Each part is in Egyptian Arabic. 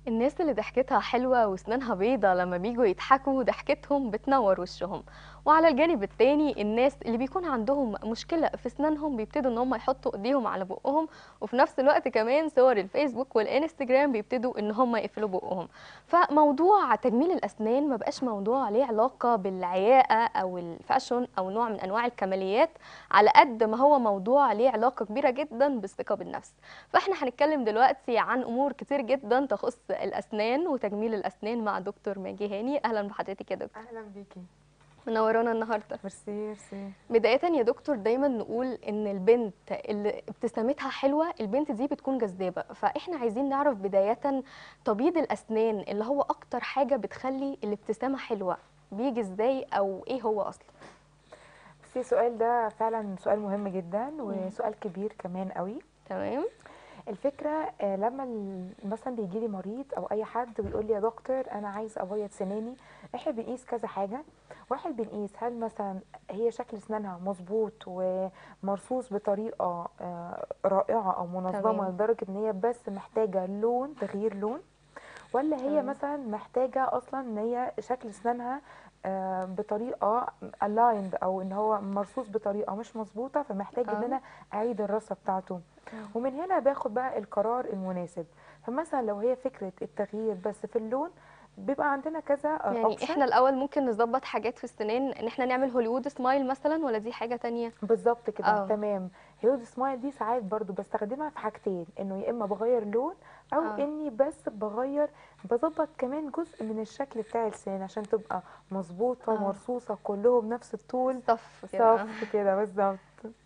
الناس اللي ضحكتها حلوة وسنانها بيضة لما بيجوا يضحكوا ضحكتهم بتنور وشهم وعلى الجانب التاني الناس اللي بيكون عندهم مشكلة في سنانهم بيبتدوا ان هم يحطوا ايديهم على بقهم وفي نفس الوقت كمان صور الفيسبوك والانستجرام بيبتدوا ان هم يقفلوا بقهم فموضوع تجميل الاسنان ما بقاش موضوع ليه علاقة بالعياقة او الفاشون او نوع من انواع الكماليات على قد ما هو موضوع ليه علاقة كبيرة جدا بالثقة بالنفس فاحنا هنتكلم دلوقتي عن امور كتير جدا تخص الاسنان وتجميل الاسنان مع دكتور ماجي هاني اهلا بحضرتك يا دكتور اهلا بيكي منورانا النهارده ميرسي ميرسي بدايه يا دكتور دايما نقول ان البنت اللي ابتسامتها حلوه البنت دي بتكون جذابه فاحنا عايزين نعرف بدايه تبييض الاسنان اللي هو اكتر حاجه بتخلي الابتسامه حلوه بيجي ازاي او ايه هو اصلا بس السؤال ده فعلا سؤال مهم جدا وسؤال كبير كمان قوي تمام الفكره آه، لما ال- مثلا بيجي لي مريض او اي حد ويقول لي يا دكتور انا عايز ابيض سناني احنا بنقيس كذا حاجه واحد بنقيس هل مثلا هي شكل اسنانها مظبوط ومرصوص بطريقه آه، رائعه او منظمه تمام. لدرجه ان هي بس محتاجه لون تغيير لون ولا هي تمام. مثلا محتاجه اصلا ان هي شكل اسنانها آه، بطريقه الايند او ان هو مرصوص بطريقه مش مظبوطه فمحتاج ان آه. انا اعيد الرصه بتاعته ومن هنا باخد بقى القرار المناسب فمثلا لو هي فكره التغيير بس في اللون بيبقى عندنا كذا آه، يعني option. احنا الاول ممكن نظبط حاجات في السنان ان احنا نعمل هوليوود سمايل مثلا ولا دي حاجه تانية بالظبط كده آه. تمام هيود سمايل دي ساعات برضو بستخدمها في حاجتين انه يا اما بغير لون او آه. اني بس بغير بظبط كمان جزء من الشكل بتاع السنان عشان تبقى مظبوطه آه. مرصوصه كلهم نفس الطول صف كده صف كده بالظبط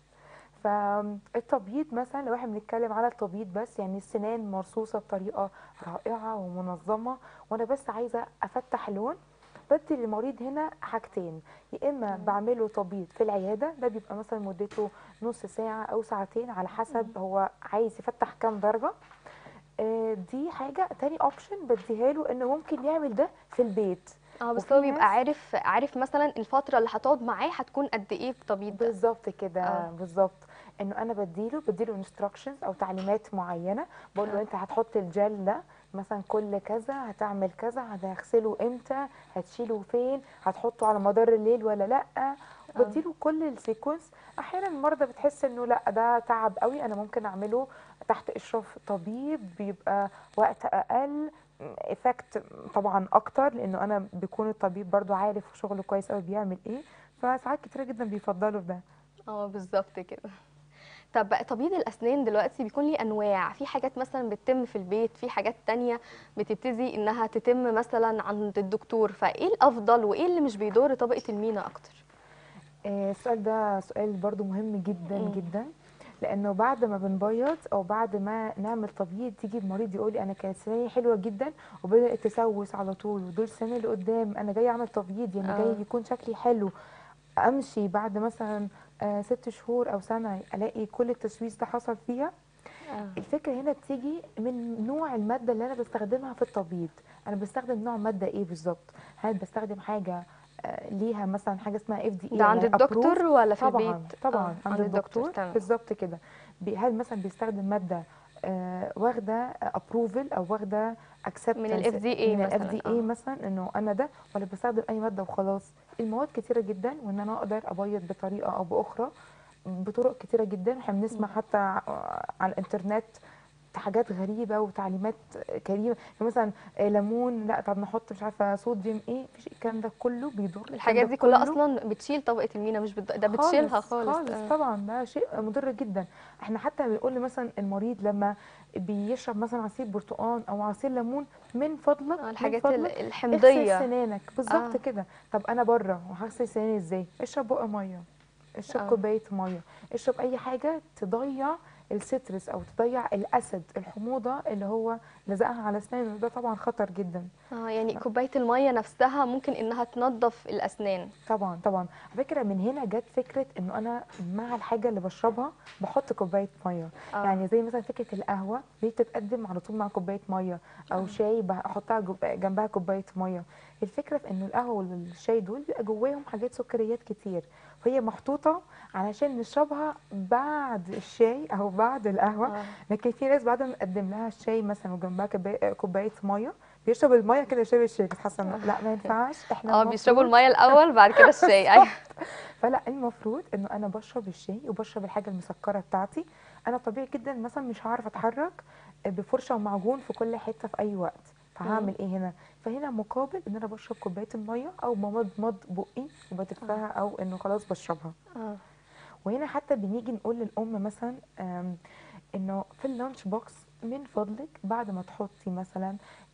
فالتبييض مثلا لو احنا بنتكلم على التبييض بس يعني السنان مرصوصه بطريقه رائعه ومنظمه وانا بس عايزه افتح لون بدي للمريض هنا حاجتين يا اما مم. بعمله تبييض في العياده ده بيبقى مثلا مدته نص ساعه او ساعتين على حسب هو عايز يفتح كام درجه آه، دي حاجه تاني اوبشن بديها له انه ممكن يعمل ده في البيت اه بس وفي هو بيبقى ناس- عارف عارف مثلا الفتره اللي هتقعد معاه هتكون قد ايه في التبييض ده بالظبط كده آه. بالظبط انه انا بديله بديله انستراكشنز او تعليمات معينه بقول له آه. انت هتحط الجل ده مثلا كل كذا هتعمل كذا هتغسله امتى هتشيله فين هتحطه على مدار الليل ولا لا بديله كل السيكونس احيانا المرضى بتحس انه لا ده تعب قوي انا ممكن اعمله تحت اشراف طبيب بيبقى وقت اقل افكت طبعا اكتر لانه انا بيكون الطبيب برضو عارف شغله كويس قوي بيعمل ايه فساعات كتيره جدا بيفضلوا ده اه بالظبط كده طب بقى تبييض الاسنان دلوقتي بيكون ليه انواع في حاجات مثلا بتتم في البيت في حاجات تانية بتبتدي انها تتم مثلا عند الدكتور فايه الافضل وايه اللي مش بيضر طبقه المينا اكتر آه، السؤال ده سؤال برضو مهم جدا مم. جدا لانه بعد ما بنبيض او بعد ما نعمل تبييض تيجي المريض يقول لي انا كانت سناني حلوه جدا وبدات تسوس على طول ودول السنان اللي قدام انا جاي اعمل تبييض يعني آه. جاي يكون شكلي حلو امشي بعد مثلا آه ست شهور او سنه الاقي كل التسويس ده حصل فيها الفكره هنا بتيجي من نوع الماده اللي انا بستخدمها في التبييض انا بستخدم نوع ماده ايه بالظبط هل بستخدم حاجه آه، ليها مثلا حاجه اسمها اف دي ده عند الدكتور ولا في طبعا البيت طبعا آه، عند الدكتور تمام بالظبط كده بي- هل مثلا بيستخدم ماده آه، واخده ابروفل او واخده اكسبتنس من ال FDA من مثلاً، الاف دي آه. اي مثلا انه انا ده ولا بستخدم اي ماده وخلاص المواد كتيره جدا وان انا اقدر ابيض بطريقه او باخرى بطرق كتيره جدا احنا بنسمع حتى ع- على الانترنت حاجات غريبه وتعليمات كريمه يعني مثلا آه، ليمون لا طب نحط مش عارفه صوديوم ايه مفيش الكلام ده كله بيضر الكلام الحاجات ده دي كلها كله اصلا بتشيل طبقه المينا مش بت... ده بتشيلها خالص, خالص آه. طبعا ده شيء مضر جدا احنا حتى بنقول مثلا المريض لما بيشرب مثلا عصير برتقال او عصير ليمون من فضلك آه، من الحاجات فضلك ال- اغسل الحمضيه سنانك بالظبط آه. كده طب انا بره وهغسل سناني ازاي اشرب بق ميه اشرب آه. كوبايه ميه اشرب اي حاجه تضيع السترس او تضيع الاسد الحموضه اللي هو لزقها على اسنانه ده طبعا خطر جدا اه يعني كوبايه الميه نفسها ممكن انها تنظف الاسنان طبعا طبعا على فكره من هنا جت فكره انه انا مع الحاجه اللي بشربها بحط كوبايه ميه آه. يعني زي مثلا فكره القهوه دي بتتقدم على طول مع كوبايه ميه او شاي بحطها جب- جنبها كوبايه ميه الفكره في انه القهوه والشاي دول بيبقى جواهم حاجات سكريات كتير وهي محطوطه علشان نشربها بعد الشاي او بعد القهوه آه. لكن في ناس بعد ما نقدم لها الشاي مثلا وجنبها كوبايه كوباية ميه بيشرب الميه كده يشرب الشاي كنت حاسه إنه لا ما ينفعش احنا اه بيشربوا المفروض- الميه الاول بعد كده الشاي ايوه فلا المفروض انه انا بشرب الشاي وبشرب الحاجه المسكره بتاعتي انا طبيعي جدا مثلا مش هعرف اتحرك بفرشه ومعجون في كل حته في اي وقت فهعمل ايه هنا فهنا مقابل ان انا بشرب كوبايه الميه او بمضمض بقي وبتفها او انه خلاص بشربها اه وهنا حتى بنيجي نقول للام مثلا آم، انه في اللانش بوكس من فضلك بعد ما تحطي مثلا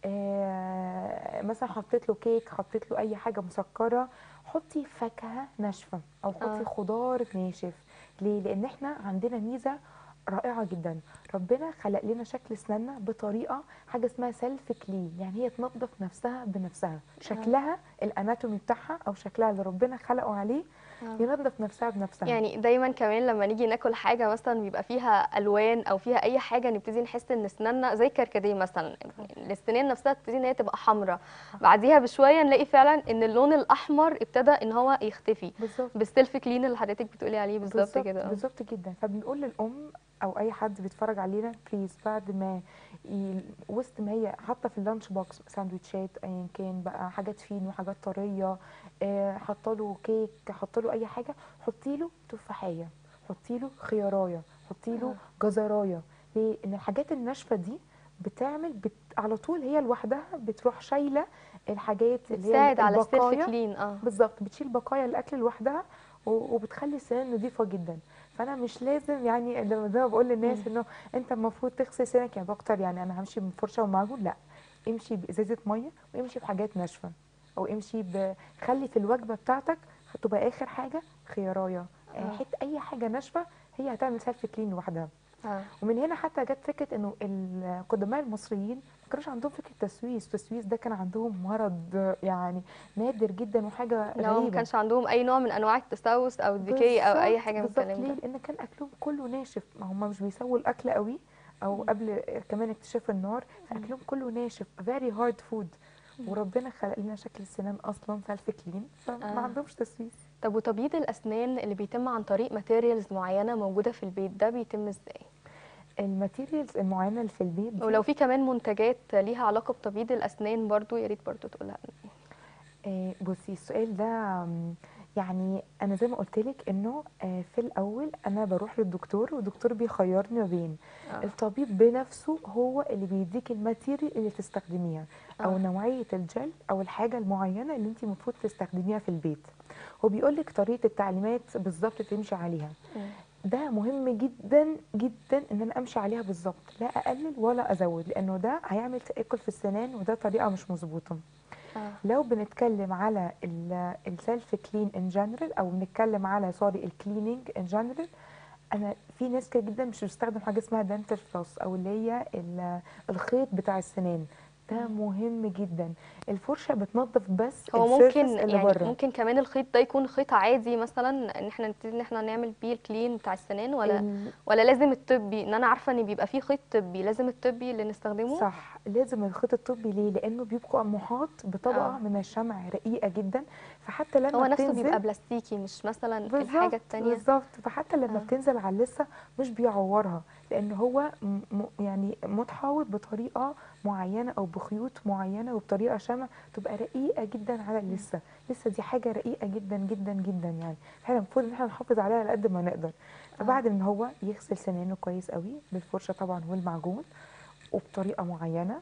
آه، مثلا حطيت له كيك حطيت له اي حاجه مسكره حطي فاكهه ناشفه او حطي آه. خضار ناشف ليه لان احنا عندنا ميزه رائعه جدا ربنا خلق لنا شكل اسناننا بطريقه حاجه اسمها سيلف كلين يعني هي تنظف نفسها بنفسها شكلها الاناتومي بتاعها او شكلها اللي ربنا خلقه عليه آه. ينظف نفسها بنفسها يعني دايما كمان لما نيجي ناكل حاجه مثلا بيبقى فيها الوان او فيها اي حاجه نبتدي نحس ان اسناننا زي كركديه مثلا السنان نفسها تبتدي ان هي تبقى حمراء بعديها بشويه نلاقي فعلا ان اللون الاحمر ابتدى ان هو يختفي بالظبط بالسيلف كلين اللي حضرتك بتقولي عليه بالظبط كده آه. بالظبط جدا فبنقول للام او اي حد بيتفرج علينا بليز بعد ما ي... وسط ما هي حاطه في اللانش بوكس ساندوتشات ايا كان بقى حاجات فين وحاجات طريه آه، حاطه له كيك حاطه له اي حاجه حطي له تفاحيه حطي له خيارايه حطي له جزرايه ليه ان الحاجات الناشفه دي بتعمل بت... على طول هي لوحدها بتروح شايله الحاجات اللي هي بتساعد على السيلف البقايا كلين اه بالظبط بتشيل بقايا الاكل لوحدها و- وبتخلي السنان نظيفه جدا فانا مش لازم يعني لما زي ما بقول للناس انه انت المفروض تغسل سنانك يا دكتور يعني انا همشي بفرشه ومعجون لا امشي بازازه ميه وامشي بحاجات ناشفه او امشي ب... خلي في الوجبه بتاعتك تبقى اخر حاجه خيارايه آه. آه. حته اي حاجه ناشفه هي هتعمل سيلف كلين لوحدها اه ومن هنا حتى جت فكره انه القدماء المصريين ما كانوش عندهم فكره تسويس التسويس ده كان عندهم مرض يعني نادر جدا وحاجه لو ما غريبه كانش عندهم اي نوع من انواع التسوس او الديكي او اي حاجه من بالظبط الكلام ليه ده لان كان اكلهم كله ناشف ما هم مش بيسووا الاكل قوي او قبل كمان اكتشاف النار فاكلهم كله ناشف فيري هارد فود وربنا خلق لنا شكل السنان اصلا سيلف كلين فما آه. عندهمش تسويس طب وتبييض الاسنان اللي بيتم عن طريق ماتيريالز معينه موجوده في البيت ده بيتم ازاي الماتيريالز المعينه اللي في البيت دي ولو في كمان منتجات ليها علاقه بتبييض الاسنان برضو يا ريت برضو تقولها لنا آه، بصي السؤال ده آم، يعني انا زي ما قلت لك انه آه، في الاول انا بروح للدكتور والدكتور بيخيرني ما بين آه. الطبيب بنفسه هو اللي بيديك الماتيريال اللي تستخدميها او آه. نوعيه الجل او الحاجه المعينه اللي انت المفروض تستخدميها في البيت هو بيقول لك طريقه التعليمات بالظبط تمشي عليها مم. ده مهم جدا جدا ان انا امشي عليها بالظبط لا اقلل ولا ازود لانه ده هيعمل تاكل في السنان وده طريقه مش مظبوطه آه. لو بنتكلم على السيلف كلين ان جنرال او بنتكلم على سوري الكليننج ان جنرال انا في ناس كتير جدا مش بتستخدم حاجه اسمها دنتال فلوس او اللي هي ال- الخيط بتاع السنان ده مهم جدا الفرشه بتنظف بس هو السيرفيس ممكن اللي يعني بره ممكن كمان الخيط ده يكون خيط عادي مثلا ان احنا نبتدي ان احنا نعمل بيه الكلين بتاع السنان ولا ال- ولا لازم الطبي ان انا عارفه ان بيبقى فيه خيط طبي لازم الطبي اللي نستخدمه صح لازم الخيط الطبي ليه لانه بيبقى محاط بطبقه آه. من الشمع رقيقه جدا فحتى لما هو نفسه بتنزل بيبقى بلاستيكي مش مثلا الحاجه بالظبط التانية بالظبط فحتى لما آه. بتنزل على اللثه مش بيعورها لان هو م م- يعني متحوط بطريقه معينه او بخيوط معينه وبطريقه شمع تبقى رقيقه جدا على اللثه اللثه دي حاجه رقيقه جدا جدا جدا يعني فاحنا المفروض ان احنا نحافظ عليها على قد ما نقدر فبعد ان هو يغسل سنانه كويس قوي بالفرشه طبعا والمعجون وبطريقه معينه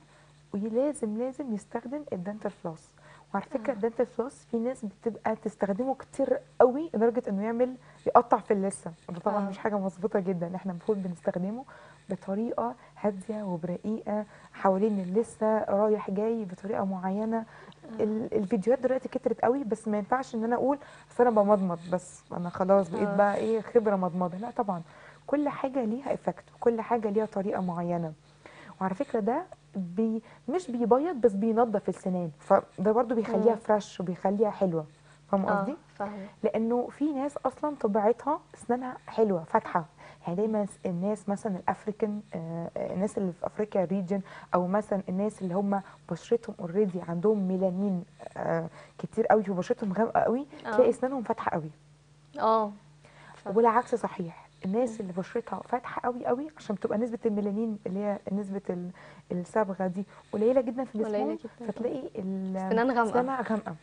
ولازم لازم يستخدم الدنتال فلوس وعلى فكره آه. الدنتال فلوس في ناس بتبقى تستخدمه كتير قوي لدرجه انه يعمل يقطع في اللثه وده طبعا آه. مش حاجه مظبوطه جدا احنا المفروض بنستخدمه بطريقه هاديه وبرقيقه حوالين اللثه رايح جاي بطريقه معينه ال- الفيديوهات دلوقتي كترت قوي بس ما ينفعش ان انا اقول اصل انا بمضمض بس انا خلاص بقيت آه. بقى ايه خبره مضمضه لا طبعا كل حاجه ليها افكت وكل حاجه ليها طريقه معينه وعلى فكره ده بي مش بيبيض بس بينظف السنان فده برضو بيخليها مم. فريش وبيخليها حلوه فاهمه اه قصدي فاهمه لانه في ناس اصلا طبيعتها اسنانها حلوه فاتحه يعني دايما الناس مثلا الافريكان آه، آه، الناس اللي في افريقيا ريجن او مثلا الناس اللي هم بشرتهم اوريدي عندهم ميلانين آه، كتير قوي وبشرتهم غامقه قوي آه. تلاقي اسنانهم فاتحه قوي اه ف- والعكس صحيح الناس اللي بشرتها فاتحه قوي قوي عشان بتبقى نسبه الميلانين اللي هي نسبه ال- الصبغه دي قليله جدا في قليلة جسمهم جدا. فتلاقي ال- سنان غامقة. سنانها غامقه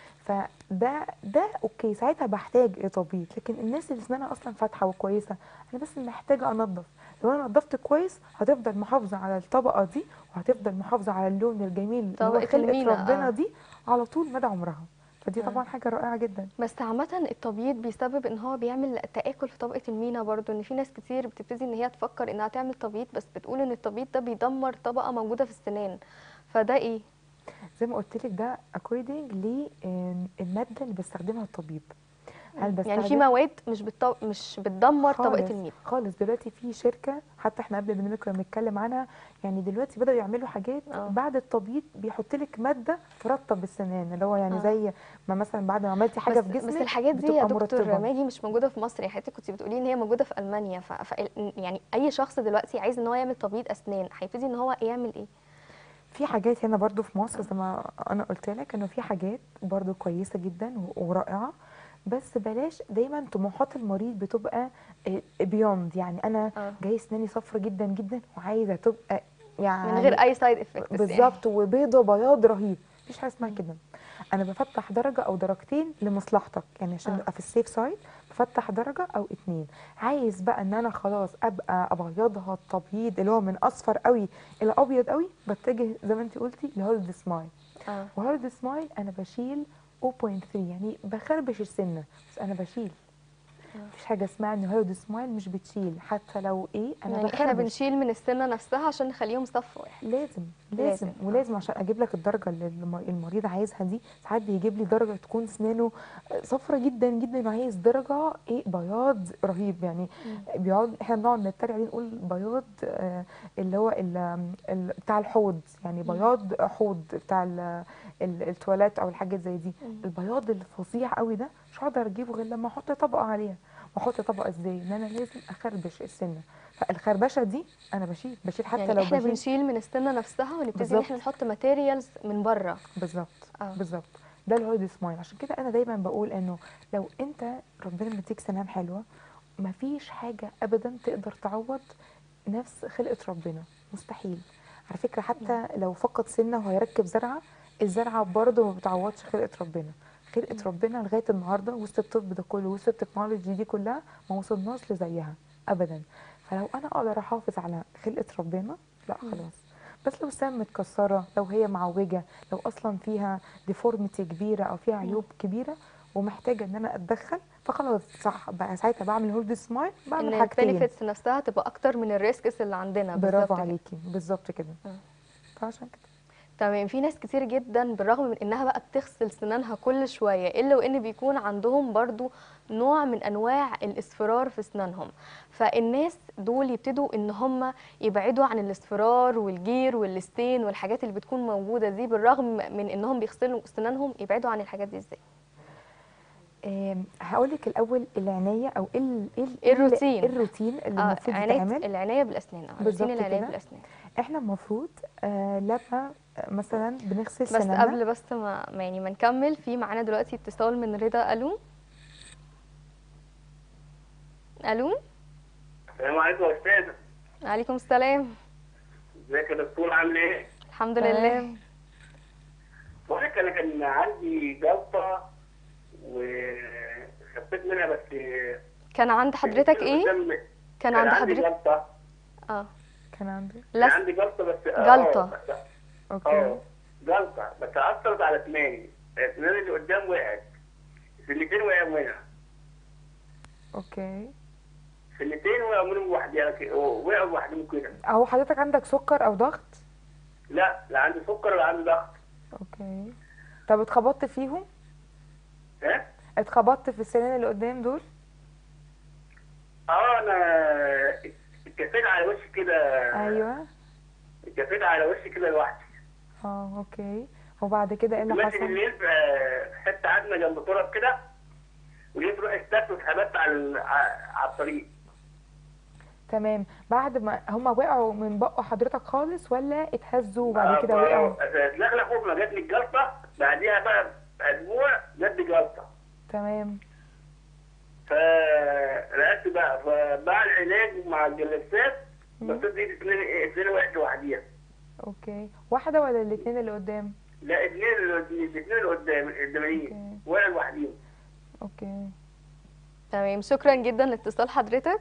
فده ده اوكي ساعتها بحتاج تبييض لكن الناس اللي سنانها اصلا فاتحه وكويسه انا بس محتاجه انضف لو انا نضفت كويس هتفضل محافظه على الطبقه دي وهتفضل محافظه على اللون الجميل اللي هو طبقة خلقه المينا، ربنا آه. دي على طول مدى عمرها فدي آه. طبعا حاجه رائعه جدا بس عامة التبييض بيسبب ان هو بيعمل تآكل في طبقة المينا برضو ان في ناس كتير بتبتدي ان هي تفكر انها تعمل تبييض بس بتقول ان التبييض ده بيدمر طبقة موجودة في السنان فده ايه؟ زي ما قلت لك ده according للماده اللي بستخدمها الطبيب هل بستخدم يعني في مواد مش بتطو... مش بتدمر طبقة خالص المينا خالص دلوقتي في شركه حتى احنا قبل البرنامج كنا بنتكلم عنها يعني دلوقتي بداوا يعملوا حاجات آه. بعد التبييض بيحط لك ماده ترطب السنان اللي هو يعني آه. زي ما مثلا بعد ما عملتي حاجه بس, في جسمك بس الحاجات دي يا بتبقى دكتور مرطبة. ماجي مش موجودة في مصر يعني حضرتك كنت بتقولي ان هي موجودة في ألمانيا ف... ف... يعني اي شخص دلوقتي عايز ان هو يعمل تبييض اسنان هيبتدي ان هو يعمل ايه؟ في حاجات هنا برضو في مصر زي ما انا قلت لك انه في حاجات برضو كويسه جدا و- ورائعه بس بلاش دايما طموحات المريض بتبقى بيوند يعني انا آه. جاي سناني صفرة جدا جدا وعايزه تبقى يعني من غير اي سايد افكتس بالظبط وبيضه بياض رهيب مفيش حاجه اسمها كده انا بفتح درجه او درجتين لمصلحتك يعني عشان آه. ابقى في السيف سايد بفتح درجه او اتنين عايز بقى ان انا خلاص ابقى ابيضها التبييض اللي هو من اصفر قوي الى ابيض قوي بتجه زي ما انت قلتي لهولد سمايل اه وهولد سمايل انا بشيل 0.3 يعني بخربش السنه بس انا بشيل مفيش حاجه اسمها ان هولد سمايل مش بتشيل حتى لو ايه انا يعني احنا بخربش بنشيل من السنة نفسها عشان نخليهم صف واحد لازم لازم. لازم ولازم عشان اجيب لك الدرجه اللي الم- المريض عايزها دي ساعات بيجيب لي درجه تكون اسنانه صفرة جدا جدا وعايز درجه ايه بياض رهيب يعني بيقعد احنا بنقعد نتريق عليه نقول بياض آه، اللي هو ال- ال- بتاع الحوض يعني بياض حوض بتاع ال- ال- التواليت او الحاجات زي دي البياض الفظيع قوي ده مش هقدر اجيبه غير لما احط طبقه عليها واحط طبقه ازاي ان انا لازم اخربش السنه فالخربشه دي انا بشيل بشيل حتى يعني لو احنا بشيل بنشيل من السنة نفسها ونبتدي ان بالظبط. احنا نحط ماتيريالز من بره بالظبط آه. بالظبط ده الهولد سمايل عشان كده انا دايما بقول انه لو انت ربنا مديك سنان حلوه مفيش حاجه ابدا تقدر تعوض نفس خلقه ربنا مستحيل على فكره حتى لو فقد سنه وهيركب زرعه الزرعه برضه ما بتعوضش خلقه ربنا خلقه ربنا لغايه النهارده وسط الطب ده كله وسط التكنولوجي دي كلها ما وصلناش لزيها ابدا فلو انا اقدر احافظ على خلقه ربنا لا خلاص بس لو السنان متكسره لو هي معوجه لو اصلا فيها ديفورميتي كبيره او فيها عيوب كبيره ومحتاجه ان انا اتدخل فخلاص صح بقى ساعتها بعمل هولد سمايل بعمل ان حاجتين البنفيتس نفسها تبقى اكتر من الريسكس اللي عندنا بالظبط برافو كده. عليكي بالظبط كده آه. فعشان كده تمام في ناس كتير جدا بالرغم من انها بقى بتغسل سنانها كل شويه الا وان بيكون عندهم برضو نوع من انواع الاصفرار في سنانهم فالناس دول يبتدوا ان هم يبعدوا عن الاصفرار والجير والستين والحاجات اللي بتكون موجوده دي بالرغم من انهم بيغسلوا سنانهم يبعدوا عن الحاجات دي ازاي هقول لك الاول العنايه او ايه ال- ايه ال- إيه الروتين؟ إيه الروتين اللي اه المفروض عنايه يتعمل العنايه بالاسنان اه بالظبط روتين العنايه كده. بالاسنان احنا المفروض آه لما آه، مثلا بنغسل بس سنانا قبل بس ما ما يعني ما نكمل في معانا دلوقتي اتصال من رضا الو الو السلام عليكم يا استاذ عليكم السلام ازيك يا دكتور عامل ايه؟ الحمد لله تمام. بقول لك انا كان عندي جلطه وخفيت منها بس كان عند حضرتك ايه قدام- كان كان عند عندي حضرتك جلطه اه كان عندي كان لس عندي جلطه بس آه، جلطة. بس- اوكي اه جلطه بس اثرت على اسناني اسناني اللي قدام وقعت سنتين وقعوا منها اوكي سنتين وقعوا منهم لوحدها كده- وقعوا لوحدهم كده هو حضرتك عندك سكر او ضغط لا لا عندي سكر ولا عندي ضغط اوكي طب اتخبطت فيهم ها؟ اتخبطت في السنان اللي قدام دول اه انا اتكفيت على وشي كده ايوه اتكفيت على وشي كده لوحدي اه اوكي وبعد كده ايه اللي ماشي حصل بالليل في في حته عدمه جنب تراب كده ولقيت روحي استكت واتحبست على ال- ع- على الطريق تمام بعد ما هما وقعوا من بقوا حضرتك خالص ولا اتهزوا وبعد كده آه، وقعوا اتلخلخ فوق ما جاتني الجلطه بعديها بقى باسبوع جات لي جلطه تمام فرقدت بقى فمع العلاج مع الجلسات بصيت ايدي اتنين اتنين وقعت لوحديها اوكي واحده ولا الاثنين اللي قدام لا اتنين الاثنين اللي قدام القدامانيين اوكي وقعوا لوحديهم اوكي تمام شكرا جدا لاتصال حضرتك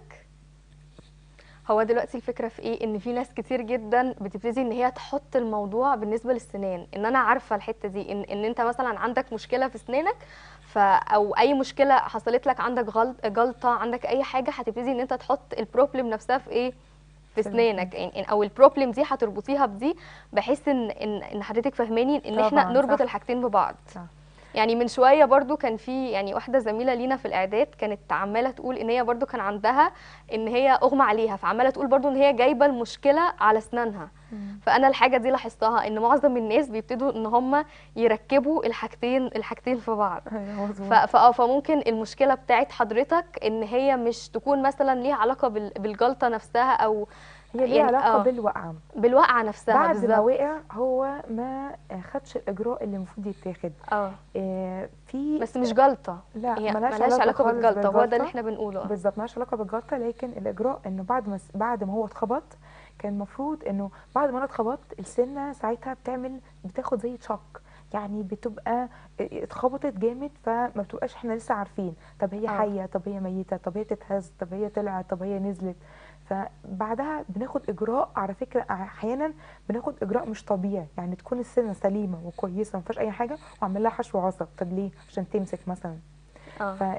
هو دلوقتي الفكره في ايه ان في ناس كتير جدا بتبتدي ان هي تحط الموضوع بالنسبه للسنان ان انا عارفه الحته دي ان ان انت مثلا عندك مشكله في اسنانك ف او اي مشكله حصلت لك عندك غلط جلطه عندك اي حاجه هتبتدي ان انت تحط البروبلم نفسها في ايه في في اسنانك يعني او البروبلم دي هتربطيها بدي بحيث ان ان ان حضرتك فاهماني ان احنا طبعاً، نربط صح. الحاجتين ببعض صح. يعني من شويه برضو كان في يعني واحده زميله لينا في الاعداد كانت عماله تقول ان هي برضو كان عندها ان هي اغمى عليها فعماله تقول برضو ان هي جايبه المشكله على اسنانها مم. فانا الحاجه دي لاحظتها ان معظم الناس بيبتدوا ان هم يركبوا الحاجتين الحاجتين في بعض ايوه ف- مظبوط فاه فممكن المشكله بتاعت حضرتك ان هي مش تكون مثلا ليها علاقه بال- بالجلطه نفسها او هي ليها يعني- علاقه آه. بالوقعه بالوقعه نفسها بعد ما بالظبط وقع هو ما خدش الاجراء اللي المفروض يتاخد اه آه، في بس مش جلطه لا هي ملهاش ملهاش علاقه خالص بالجلطه هو ده بالجلطة. اللي احنا بنقوله آه. بالظبط ملهاش علاقه بالجلطه لكن الاجراء انه بعد ما بعد ما هو اتخبط كان المفروض انه بعد ما انا اتخبطت السنه ساعتها بتعمل بتاخد زي شوك يعني بتبقى اتخبطت جامد فما بتبقاش احنا لسه عارفين طب هي آه. حيه طب هي ميته طب هي تتهز طب هي طلعت طب هي نزلت فبعدها بناخد اجراء على فكره احيانا بناخد اجراء مش طبيعي يعني تكون السنه سليمه وكويسه ما فيهاش اي حاجه وعمل لها حشو عصب طب ليه عشان تمسك مثلا اه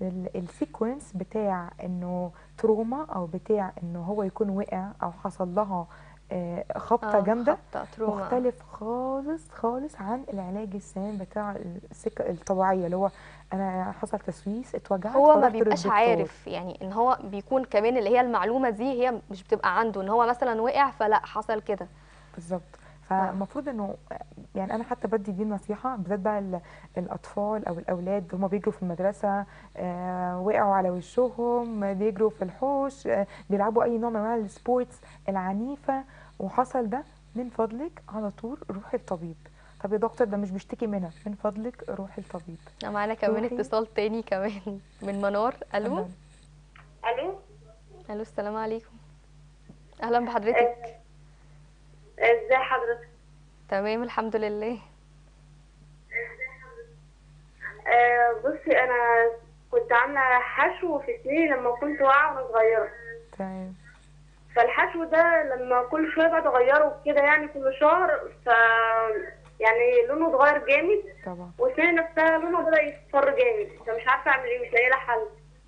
فالسيكونس بتاع انه تروما او بتاع انه هو يكون وقع او حصل لها آه، خبطه آه، جامده خبطة تروما مختلف خالص خالص عن العلاج السنان بتاع السكه الطبيعيه اللي هو انا حصل تسويس اتوجعت هو ما فرحت بيبقاش للدكتور. عارف يعني ان هو بيكون كمان اللي هي المعلومه دي هي مش بتبقى عنده ان هو مثلا وقع فلا حصل كده بالظبط فالمفروض انه يعني انا حتى بدي دي نصيحه بالذات بقى ال- الاطفال او الاولاد هم بيجروا في المدرسه آه وقعوا على وشهم بيجروا في الحوش آه بيلعبوا اي نوع من انواع السبورتس العنيفه وحصل ده من فضلك على طول روحي الطبيب طب يا دكتور ده مش بيشتكي منها من فضلك روحي الطبيب معانا كمان روحي. اتصال تاني كمان من منار الو اتفضلي. الو الو السلام عليكم اهلا بحضرتك ازاي حضرتك تمام الحمد لله آه بصي انا كنت عامله حشو في سنيني لما كنت واقعه وانا صغيره تمام فالحشو ده لما كل شويه بقعد اغيره كده يعني كل شهر ف يعني لونه اتغير جامد طبعا وسنيني نفسها لونها بدا يصفر جامد فمش عارفه اعمل ايه مش لاقيه لها حل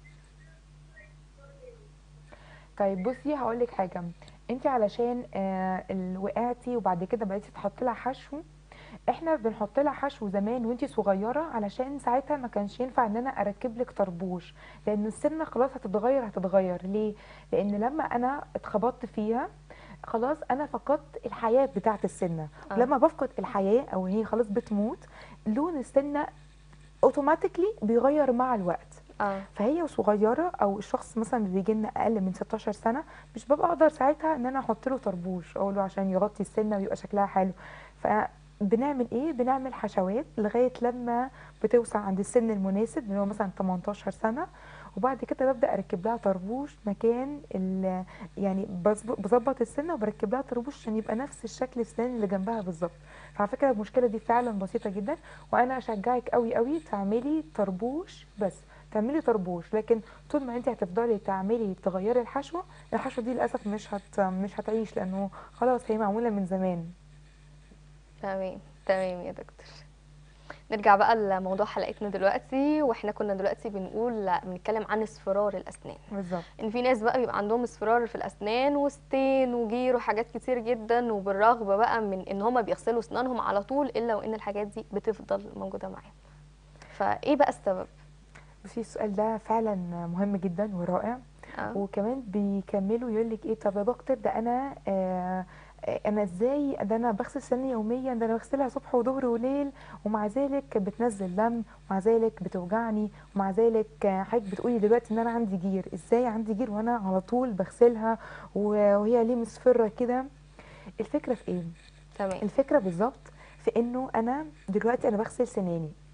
طيب بصي هقول لك حاجه انت علشان آه ال- وقعتي وبعد كده بقيتي تحطي لها حشو احنا بنحط لها حشو زمان وانتي صغيره علشان ساعتها ما كانش ينفع ان انا اركب لك طربوش لان السنه خلاص هتتغير هتتغير ليه لان لما انا اتخبطت فيها خلاص انا فقدت الحياه بتاعه السنه آه. ولما بفقد الحياه او هي خلاص بتموت لون السنه اوتوماتيكلي بيغير مع الوقت اه فهي صغيره او الشخص مثلا اللي بيجي لنا اقل من 16 سنه مش ببقى اقدر ساعتها ان انا احط له طربوش اقول له عشان يغطي السنه ويبقى شكلها حلو فبنعمل ايه بنعمل حشوات لغايه لما بتوصل عند السن المناسب اللي هو مثلا 18 سنه وبعد كده ببدا اركب لها طربوش مكان ال- يعني بظب- بظبط السنه وبركب لها طربوش عشان يبقى نفس الشكل السنان اللي جنبها بالظبط فعلى فكره المشكله دي فعلا بسيطه جدا وانا اشجعك قوي قوي تعملي طربوش بس تعملي طربوش لكن طول ما انت هتفضلي تعملي تغيري الحشوه الحشوه دي للاسف مش هت مش هتعيش لانه خلاص هي معموله من زمان تمام تمام يا دكتور نرجع بقى لموضوع حلقتنا دلوقتي واحنا كنا دلوقتي بنقول بنتكلم عن اصفرار الاسنان بالظبط ان في ناس بقى بيبقى عندهم اصفرار في الاسنان وستين وجير وحاجات كتير جدا وبالرغم بقى من ان هما بيغسلوا اسنانهم على طول الا وان الحاجات دي بتفضل موجوده معاهم فايه بقى السبب بصي السؤال ده فعلا مهم جدا ورائع اه وكمان بيكملوا يقول لك ايه طب يا دكتور ده انا آه آه، انا ازاي ده انا بغسل سناني يوميا ده انا بغسلها صبح وظهر وليل ومع ذلك بتنزل دم ومع ذلك بتوجعني ومع ذلك آه، حضرتك بتقولي دلوقتي ان انا عندي جير ازاي عندي جير وانا على طول بغسلها و- وهي ليه مصفرة كده الفكرة في ايه تمام الفكرة بالظبط في انه انا دلوقتي انا بغسل سناني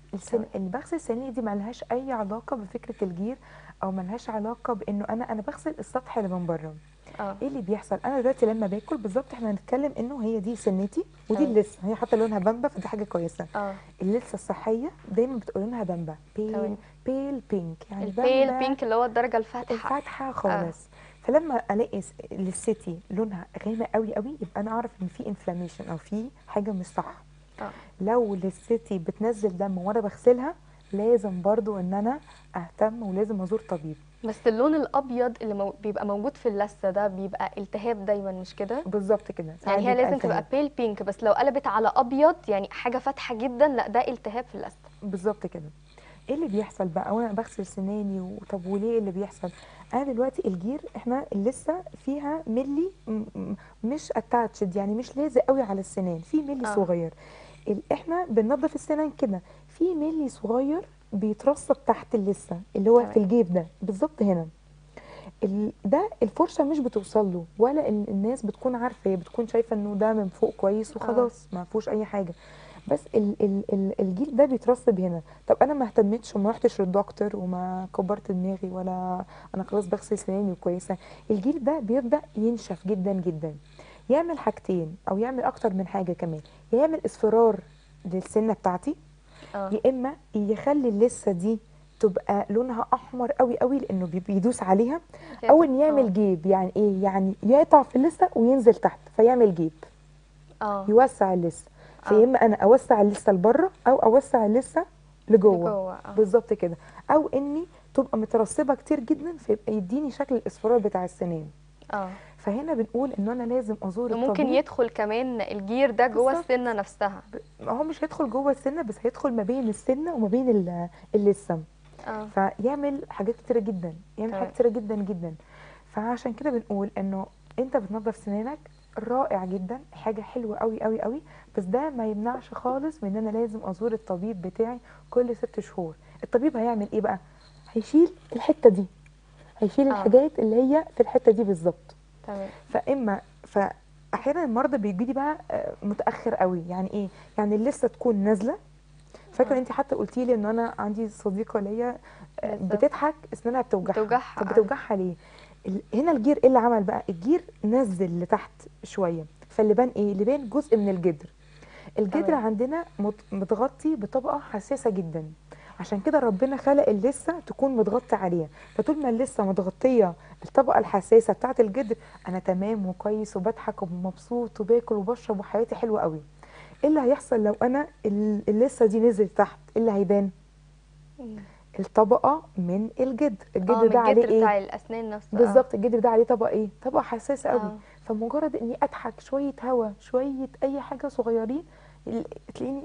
السن... تمام. اللي بغسل سناني دي ملهاش اي علاقه بفكره الجير او ملهاش علاقه بانه انا انا بغسل السطح اللي من بره اه ايه اللي بيحصل انا دلوقتي لما باكل بالظبط احنا هنتكلم انه هي دي سنتي ودي تمام. اللثه هي حتى لونها بامبا فدي حاجه كويسه اه اللثه الصحيه دايما بتقول لونها بامبا بيل تمام. بيل بينك يعني البيل بامبا بينك اللي هو الدرجه الفاتحه الفاتحه خالص فلما الاقي س- لثتي لونها غامق قوي قوي يبقى انا اعرف ان في انفلاميشن او في حاجه مش صح اه لو لثتي بتنزل دم وانا بغسلها لازم برضو ان انا اهتم ولازم ازور طبيب بس اللون الابيض اللي مو... بيبقى موجود في اللثه ده بيبقى التهاب دايما مش كده بالظبط كده ساعات يعني هي بيبقى لازم تبقى التهاب. بيل بينك بس لو قلبت على ابيض يعني حاجه فاتحه جدا لا ده التهاب في اللثه بالظبط كده ايه اللي بيحصل بقى وانا بغسل سناني وطب وليه اللي بيحصل انا دلوقتي الجير احنا لسه فيها ملي م- م- مش اتاتشد يعني مش لازق قوي على السنان في ملي آه. صغير ال- احنا بننظف السنان كده في ملي صغير بيترسب تحت اللثه اللي هو تمام. في الجيب ده بالظبط هنا ال- ده الفرشه مش بتوصل له ولا ال- الناس بتكون عارفه هي بتكون شايفه انه ده من فوق كويس وخلاص ما فيهوش اي حاجه بس ال ال ال الجيل ده بيترسب هنا طب انا ما اهتمتش وما رحتش للدكتور وما كبرت دماغي ولا انا خلاص بغسل سناني وكويسه الجيل ده بيبدا ينشف جدا جدا يعمل حاجتين او يعمل اكتر من حاجه كمان يا يعمل اصفرار للسنه بتاعتي اه يا اما يخلي اللثه دي تبقى لونها احمر قوي قوي لانه بي- بيدوس عليها او ان آه. يعمل جيب يعني ايه يعني يقطع في اللثه وينزل تحت فيعمل جيب اه يوسع اللثه آه. فيا اما انا اوسع اللثه لبره او اوسع اللثه لجوه لجوه اه بالظبط كده او اني تبقى مترسبه كتير جدا فيبقى يديني شكل الاصفرار بتاع السنان اه فهنا بنقول ان انا لازم ازور وممكن الطبيب يدخل كمان الجير ده جوه بالظبط. السنه نفسها ما هو مش هيدخل جوه السنه بس هيدخل ما بين السنه وما بين ال- اللثه اه فيعمل حاجات كتيره جدا يعمل تمام. حاجات كتيره جدا جدا فعشان كده بنقول انه انت بتنظف سنانك رائع جدا حاجه حلوه قوي قوي قوي بس ده ما يمنعش خالص من ان انا لازم ازور الطبيب بتاعي كل ست شهور الطبيب هيعمل ايه بقى هيشيل الحته دي هيشيل آه. الحاجات اللي هي في الحته دي بالظبط تمام فاما فاحيانا المرضى بيجي لي بقى آه، متاخر قوي يعني ايه يعني لسه تكون نازله فاكره آه. انت حتى قلتي لي ان انا عندي صديقه ليا آه، بالظبط. بتضحك اسنانها بتوجعها بتوجعها، طب آه. بتوجعها ليه ال- هنا الجير ايه اللي عمل بقى الجير نزل لتحت شويه فاللي بان ايه اللي بان جزء من الجدر الجدر تمام. عندنا مت- متغطي بطبقه حساسه جدا عشان كده ربنا خلق اللثه تكون متغطي عليها فطول ما اللثه متغطيه الطبقه الحساسه بتاعه الجدر انا تمام وكويس وبضحك ومبسوط وباكل وبشرب وحياتي حلوه قوي ايه اللي هيحصل لو انا ال- اللثه دي نزلت تحت ايه اللي هيبان مم. الطبقه من الجدر اه الجدر من ده عليه الجدر ايه بتاع الاسنان نفسه آه. بالظبط الجدر ده عليه طبقه ايه طبقه حساسه قوي آه. فمجرد اني اضحك شويه هوا شويه اي حاجه صغيرين ال- تلاقيني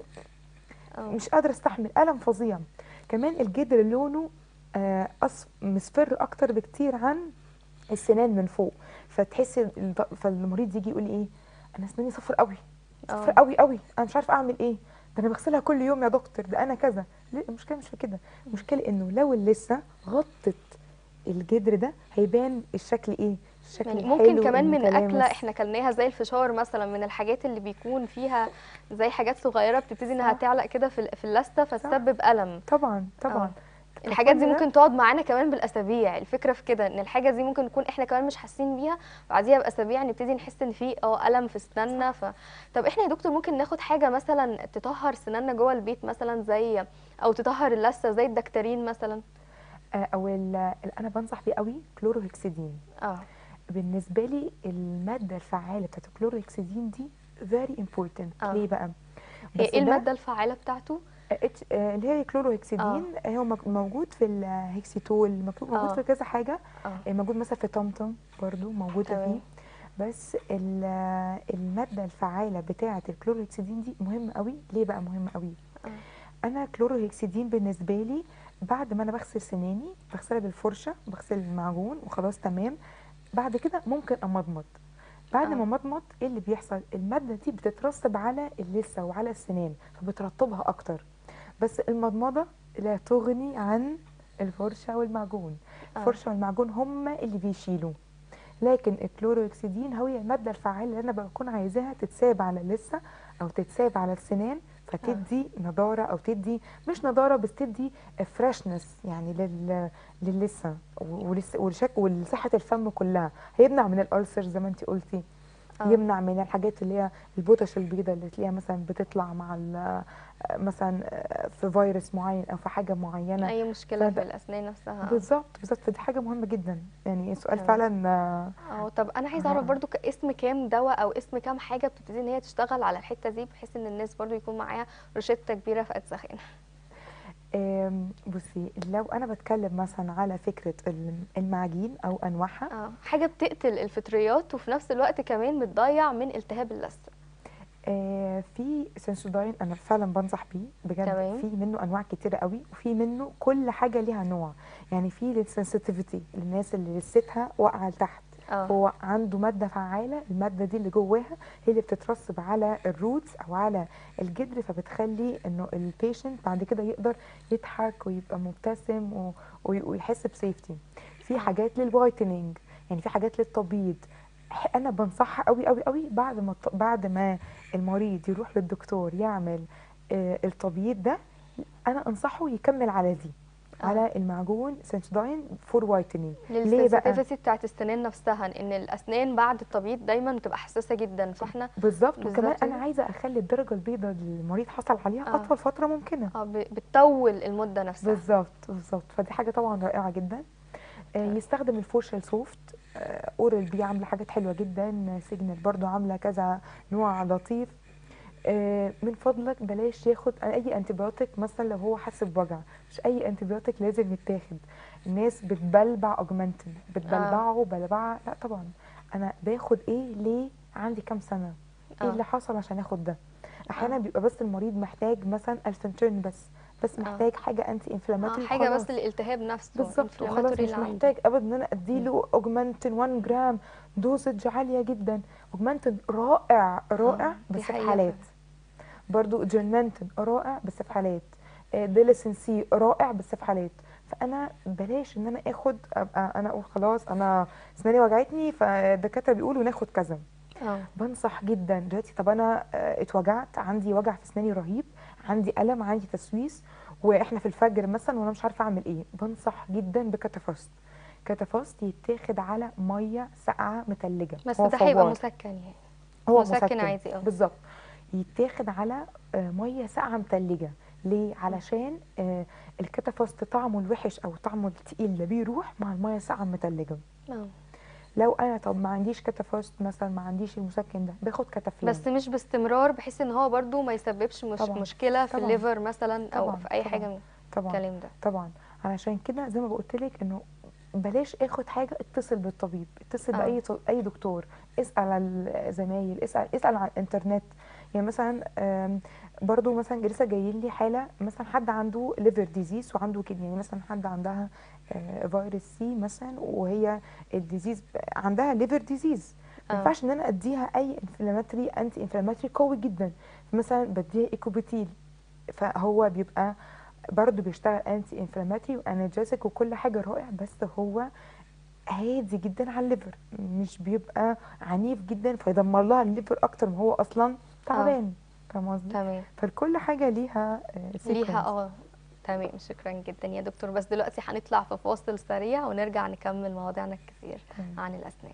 اه مش قادره استحمل الم فظيع كمان الجدر لونه آه أص... مصفر اكتر بكتير عن السنان من فوق فتحسي الض- فالمريض يجي يقول لي ايه انا اسناني صفر قوي صفر آه. قوي قوي انا مش عارفه اعمل ايه ده انا بغسلها كل يوم يا دكتور ده انا كذا لا المشكله مش في كده المشكله انه لو اللثه غطت الجدر ده هيبان الشكل ايه الشكل يعني الحلو ممكن كمان من المتلامس. اكله احنا كلناها زي الفشار مثلا من الحاجات اللي بيكون فيها زي حاجات صغيره بتبتدي انها صح. تعلق كده في ال- في اللثه فتسبب الم طبعا طبعا الحاجات دي فكل ده- ممكن تقعد معانا كمان بالاسابيع الفكره في كده ان الحاجه دي ممكن نكون احنا كمان مش حاسين بيها بعديها باسابيع نبتدي نحس ان في اه الم في اسناننا ف... طب احنا يا دكتور ممكن ناخد حاجه مثلا تطهر سناننا جوه البيت مثلا زي او تطهر اللثه زي الدكتورين مثلا آه، او ال- ال- انا بنصح بيه قوي كلوروهكسيدين اه بالنسبه لي الماده الفعاله بتاعت الكلوروهكسيدين دي very important آه. ليه بقى هي بس ايه ده- الماده الفعاله بتاعته آه، اتش- آه، اللي هي كلوروهكسيدين هو مك- موجود في الهكسيتول مكتوب- موجود آه. في كذا حاجه اه آه، موجود مثلا في طمطم برضو موجوده تمام. فيه بس ال- آه، الماده الفعاله بتاعه الكلوروهكسيدين دي مهمه قوي ليه بقى مهمه قوي آه. انا كلوروهكسيدين بالنسبه لي بعد ما انا بغسل سناني بغسلها بالفرشه بغسل المعجون وخلاص تمام بعد كده ممكن امضمض بعد آه. ما مضمض ايه اللي بيحصل الماده دي بتترسب على اللثه وعلى السنان فبترطبها اكتر بس المضمضه لا تغني عن الفرشه والمعجون آه. الفرشه والمعجون هما اللي بيشيلوا لكن الكلوروكسيدين هو الماده الفعاله اللي انا بكون عايزاها تتساب على اللثه او تتساب على السنان فتدي نضاره او تدي مش نضاره بس تدي فريشنس يعني لل للسه ولس- ولشك ولصحه الفم كلها هيمنع من الالسر زي ما انت قلتي آه. يمنع من الحاجات اللي هي البوتش البيضاء اللي تلاقيها مثلا بتطلع مع ال- مثلا في فيروس معين او في حاجه معينه اي مشكله في فده- الاسنان نفسها بالظبط بالظبط فدي حاجه مهمه جدا يعني سؤال تمام. فعلا آه، اه طب انا عايزه اعرف آه. برضو ك- اسم كام دواء او اسم كام حاجه بتبتدي ان هي تشتغل على الحته دي بحيث ان الناس برضو يكون معاها روشته كبيره في اتسخن آم، بصي لو انا بتكلم مثلا على فكره الم- المعاجين او انواعها اه حاجه بتقتل الفطريات وفي نفس الوقت كمان بتضيع من التهاب اللثه آه، في سنسوداين انا فعلا بنصح بيه بجد تمام. في منه انواع كتيره قوي وفي منه كل حاجه ليها نوع يعني في للسنسيتيفيتي للناس اللي لستها واقعه لتحت اه هو عنده ماده فعاله الماده دي اللي جواها هي اللي بتترسب على الروتس او على الجدر فبتخلي انه البيشنت بعد كده يقدر يضحك ويبقى مبتسم و- وي- ويحس بسيفتي في حاجات للوايتنينج يعني في حاجات للتبييض ح- انا بنصحها قوي قوي قوي بعد ما الط- بعد ما المريض يروح للدكتور يعمل آه، التبييض ده انا انصحه يكمل على دي آه. على المعجون سنسوداين فور وايتنينج ليه بقى للسنسيتيفيتي بتاعت السنان نفسها ان الاسنان بعد التبييض دايما بتبقى حساسه جدا فاحنا بالظبط بالظبط وكمان كده. انا عايزه اخلي الدرجه البيضاء اللي المريض حصل عليها آه. اطول فتره ممكنه اه ب- بتطول المده نفسها بالظبط بالظبط فدي حاجه طبعا رائعه جدا آه، طيب. يستخدم الفرشه السوفت آه، اورال بي عامله حاجات حلوه جدا سيجنال برضو عامله كذا نوع لطيف آه، من فضلك بلاش ياخد اي انتبيوتيك مثلا لو هو حاسس بوجع مش اي انتبيوتيك لازم يتاخد الناس بتبلبع اوجمانتين بتبلبعه بلبعه لا طبعا انا باخد ايه ليه عندي كام سنه ايه آه. اللي حصل عشان اخد ده احيانا آه. بيبقى بس المريض محتاج مثلا الفنترن بس بس محتاج حاجه انتي اه انفلاماتوري حاجه بس الالتهاب نفسه بالظبط inflammatory وخلاص مش اللي عنده. محتاج ابدا ان انا اديله اوجمانتين 1 جرام دوزج عاليه جدا اوجمانتين رائع رائع آه، دي بس في حقيقة حالات برضو جرنانتين رائع بس في حالات آه، ديليسين سي رائع بس في حالات فانا بلاش ان انا اخد ابقى انا اقول خلاص انا اسناني وجعتني فالدكاتره بيقولوا ناخد كذا اه بنصح جدا دلوقتي طب انا آه، اتوجعت عندي وجع في اسناني رهيب عندي الم عندي تسويس واحنا في الفجر مثلا وانا مش عارفه اعمل ايه بنصح جدا بكاتافاست كاتافاست يتاخد على ميه ساقعه متلجه بس هو ده هيبقى فوار. مسكن يعني هو مسكن عادي، اه. بالظبط يتاخد على آه، ميه ساقعه متلجه ليه علشان آه، الكاتافاست طعمه الوحش او طعمه التقيل ده بيروح مع الميه الساقعه المتلجه اه لو انا طب ما عنديش كاتافاست مثلا ما عنديش المسكن ده باخد كاتافلان بس مش باستمرار بحيث ان هو برضو ما يسببش مش طبعاً، مشكله في طبعاً، الليفر مثلا او طبعاً، في اي طبعاً، حاجه من طبعا الكلام ده طبعا علشان كده زي ما قلت لك انه بلاش اخد حاجه اتصل بالطبيب اتصل آه. باي ط- اي دكتور اسال على الزمايل اسال اسال على الانترنت يعني مثلا آم، برضو مثلا لسه جايين لي حاله مثلا حد عنده ليفر ديزيز وعنده كده يعني مثلا حد عندها آه، فيروس سي مثلا وهي الديزيز عندها ليفر ديزيز ما آه. ينفعش ان انا اديها اي انفلاماتري انتي انفلاماتري قوي جدا مثلا بديها ايكوبيتيل فهو بيبقى برضه بيشتغل انتي انفلاماتري وانرجيسك وكل حاجه رائع بس هو هادي جدا على الليفر مش بيبقى عنيف جدا فيدمر لها الليفر اكتر ما هو اصلا تعبان فاهم قصدي؟ تمام فكل حاجه ليها آه، ليها sequence. اه تمام شكرا جدا يا دكتور بس دلوقتي هنطلع في فاصل سريع ونرجع نكمل مواضيعنا الكثير تمام. عن الاسنان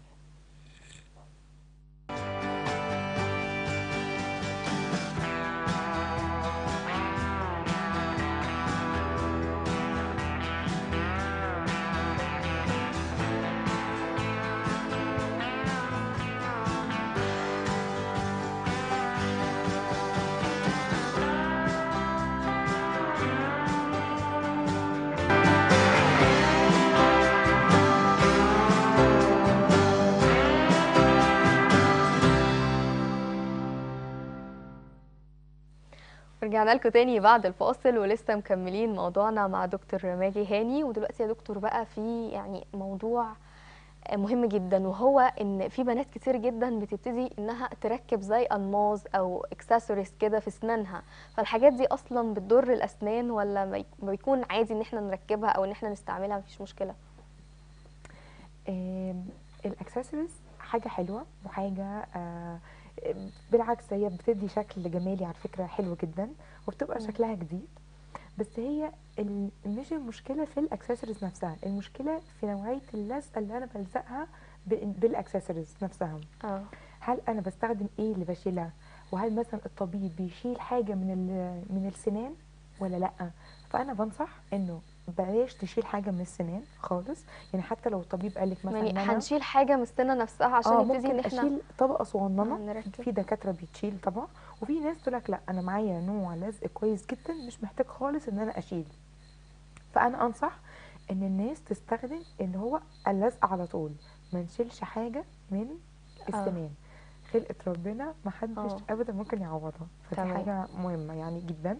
رجعنا لكم تاني بعد الفاصل ولسه مكملين موضوعنا مع دكتور ماجي هاني ودلوقتي يا دكتور بقى في يعني موضوع مهم جدا وهو ان في بنات كتير جدا بتبتدي انها تركب زي الماظ او اكسسوارز كده في اسنانها فالحاجات دي اصلا بتضر الاسنان ولا ما يك- ما بيكون عادي ان احنا نركبها او ان احنا نستعملها مفيش مشكله آم، الاكسسوارز حاجه حلوه وحاجه آه، بالعكس هي بتدي شكل جمالي على فكره حلو جدا وبتبقى مم. شكلها جديد بس هي ال- مش المشكله في الاكسسوارز نفسها المشكله في نوعيه اللزقه اللي انا بلزقها ب- بالاكسسوارز نفسها اه هل انا بستخدم ايه اللي بشيلها وهل مثلا الطبيب بيشيل حاجه من ال- من السنان ولا لا فانا بنصح انه بلاش تشيل حاجه من السنان خالص يعني حتى لو الطبيب قال لك مثلا إن يعني أنا- هنشيل حاجه من السنه نفسها عشان اه نبتدي ممكن ان احنا اشيل طبقه صغننه آه، نركب. في دكاتره بتشيل طبعا وفي ناس تقول لك لا انا معايا نوع لزق كويس جدا مش محتاج خالص ان انا اشيل فانا انصح ان الناس تستخدم اللي هو اللزق على طول ما نشيلش حاجه من السنان خلقه ربنا ما حدش آه. ابدا ممكن يعوضها فدي تمام. حاجه مهمه يعني جدا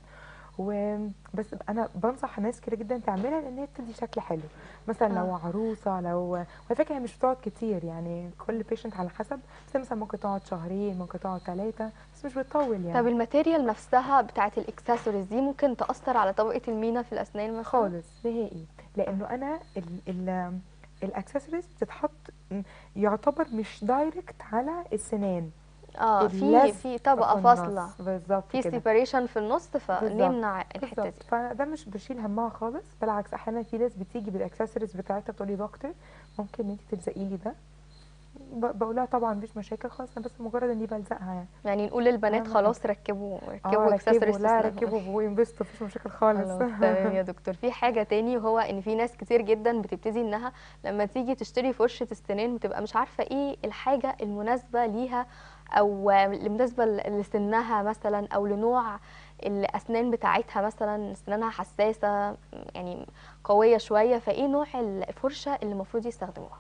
وبس انا بنصح ناس كده جدا تعملها لان هي بتدي شكل حلو مثلا لو آه. عروسه لو وعلى فكره هي مش بتقعد كتير يعني كل بيشنت على حسب بس مثلا ممكن تقعد شهرين ممكن تقعد ثلاثه بس مش بتطول يعني طب الماتيريال نفسها بتاعت الاكسسوارز دي ممكن تاثر على طبقه المينا في الاسنان مثلا خالص نهائي لانه انا ال ال الاكسسوارز بتتحط م- يعتبر مش دايركت على السنان اه في اللزق في طبقه في النص. فاصله بالظبط في كده سيبريشن في النص فنمنع الحته بالظبط دي فده مش بشيل همها خالص بالعكس احيانا في ناس بتيجي بالاكسسوارز بتاعتها تقول لي دكتور ممكن انت تلزقي لي ده ب- بقول لها طبعا مفيش مشاكل خالص انا بس مجرد اني بلزقها يعني يعني نقول للبنات أهم خلاص ركبوا اه ركبوا ركبوا اكسسوارز في لا اسنانهم. ركبوا وينبسطوا مفيش مشاكل خالص خلاص تمام يا دكتور في حاجة تاني وهو ان في ناس كتير جدا بتبتدي انها لما تيجي تشتري فرشة السنان بتبقى مش عارفة ايه الحاجة المناسبة ليها او المناسبة ل- لسنها مثلا او لنوع الاسنان بتاعتها مثلا سنانها حساسة يعني قوية شوية فايه نوع الفرشة اللي المفروض يستخدموها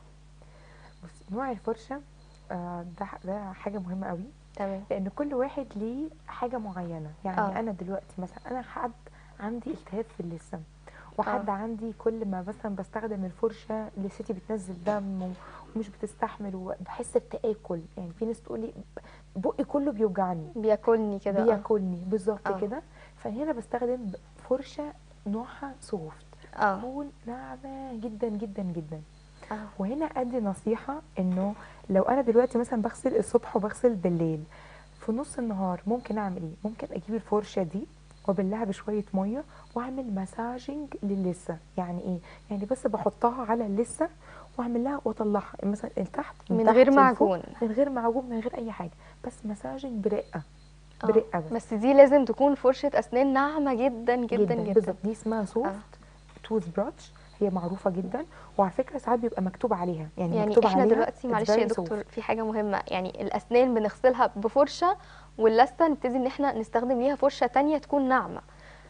بص نوع الفرشه آه، ده ده حاجه مهمه قوي تمام لان كل واحد ليه حاجه معينه يعني آه. آه. انا دلوقتي مثلا انا حد عندي التهاب في اللسان وحد آه. آه. عندي كل ما مثلا بستخدم الفرشه لستي بتنزل دم و- ومش بتستحمل وبحس بتاكل يعني في ناس تقول لي بقي كله بيوجعني بياكلني كده آه. بياكلني بالظبط آه. كده فهنا بستخدم فرشه نوعها سوفت اه تكون ناعمه جدا جدا جدا اه وهنا ادي نصيحه انه لو انا دلوقتي مثلا بغسل الصبح وبغسل بالليل في نص النهار ممكن اعمل ايه ممكن اجيب الفرشه دي وابلها بشويه ميه واعمل مساجنج للثه يعني ايه يعني بس بحطها على اللثه واعمل لها واطلعها مثلا تحت من تحت غير لفوق، معجون من غير معجون من غير اي حاجه بس مساجنج برقه آه. برقه بس, بس دي لازم تكون فرشة اسنان ناعمة جدا جدا جدا, بالظبط دي اسمها سوفت توث براتش هي معروفه جدا وعلى فكره ساعات بيبقى مكتوب عليها يعني, يعني مكتوب احنا عليها دلوقتي it's معلش يا very دكتور soft. في حاجه مهمه يعني الاسنان بنغسلها بفرشه واللثه نبتدي ان احنا نستخدم ليها فرشه تانية تكون ناعمه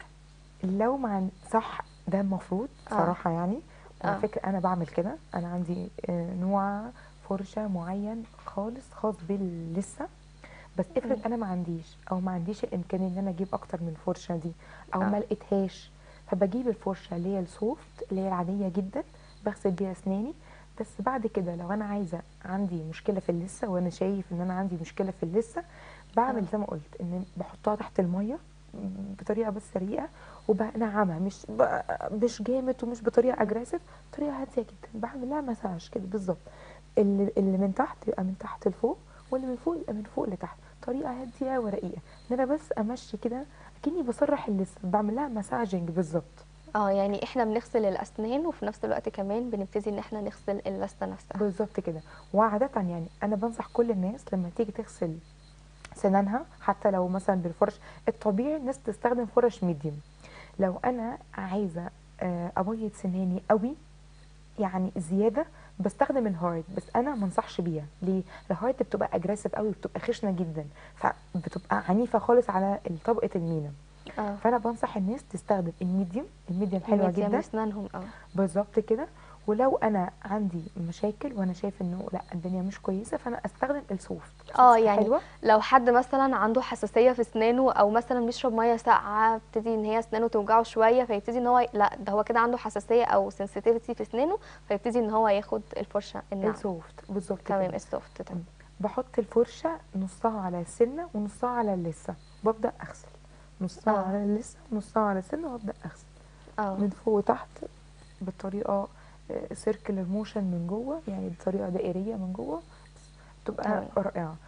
لو مع صح ده المفروض آه. صراحه يعني وعلى آه. فكره انا بعمل كده انا عندي آه، نوع فرشه معين خالص خاص باللثه بس افرض مم. انا ما عنديش او ما عنديش الامكانيه ان انا اجيب اكتر من الفرشه دي او آه. ما لقيتهاش فبجيب الفرشه اللي هي السوفت اللي هي العاديه جدا بغسل بيها اسناني بس بعد كده لو انا عايزه عندي مشكله في اللثه وانا شايف ان انا عندي مشكله في اللثه بعمل آه. زي ما قلت ان بحطها تحت الميه بطريقه بس رقيقه وبنعمها مش ب- مش جامد ومش بطريقه اجريسيف طريقه هاديه جدا بعمل لها مساج كده بالظبط اللي, اللي من تحت يبقى من تحت لفوق واللي من فوق يبقى من فوق لتحت طريقه هاديه ورقيقه ان انا بس امشي كده اكني بسرح اللثه بعمل لها مساجنج بالظبط اه يعني احنا بنغسل الاسنان وفي نفس الوقت كمان بنبتدي ان احنا نغسل اللثه نفسها بالظبط كده وعادة يعني أنا بنصح كل الناس لما تيجي تغسل سنانها حتى لو مثلا بالفرش الطبيعي الناس تستخدم فرش ميديوم لو أنا عايزة آه، أبيض سناني قوي يعني زيادة بستخدم الهارد بس أنا ما انصحش بيها ليه؟ الهارد بتبقى أجريسيف قوي بتبقى خشنة جدا فبتبقى عنيفة خالص على طبقة المينا اه فأنا بنصح الناس تستخدم الميديوم الميديوم حلوة الميديم جدا اسنانهم اه بالظبط كده ولو انا عندي مشاكل وانا شايف انه لا الدنيا مش كويسه فانا استخدم السوفت اه السوفت يعني حلوه لو حد مثلا عنده حساسيه في اسنانه او مثلا بيشرب ميه ساقعه ابتدي ان هي اسنانه توجعه شويه فيبتدي ان هو لا ده هو كده عنده حساسيه او سنسيتيفيتي في اسنانه فيبتدي ان هو ياخد الفرشه الناعمه السوفت بالظبط تمام كده السوفت تمام بحط الفرشه نصها على السنه ونصها على اللثه وببدا اغسل نصها آه. على اللثه ونصها على السنه وابدا اغسل اه من فوق وتحت بالطريقه سيركلر موشن من جوه يعني بطريقه دائريه من جوه بتبقى تمام. رائعه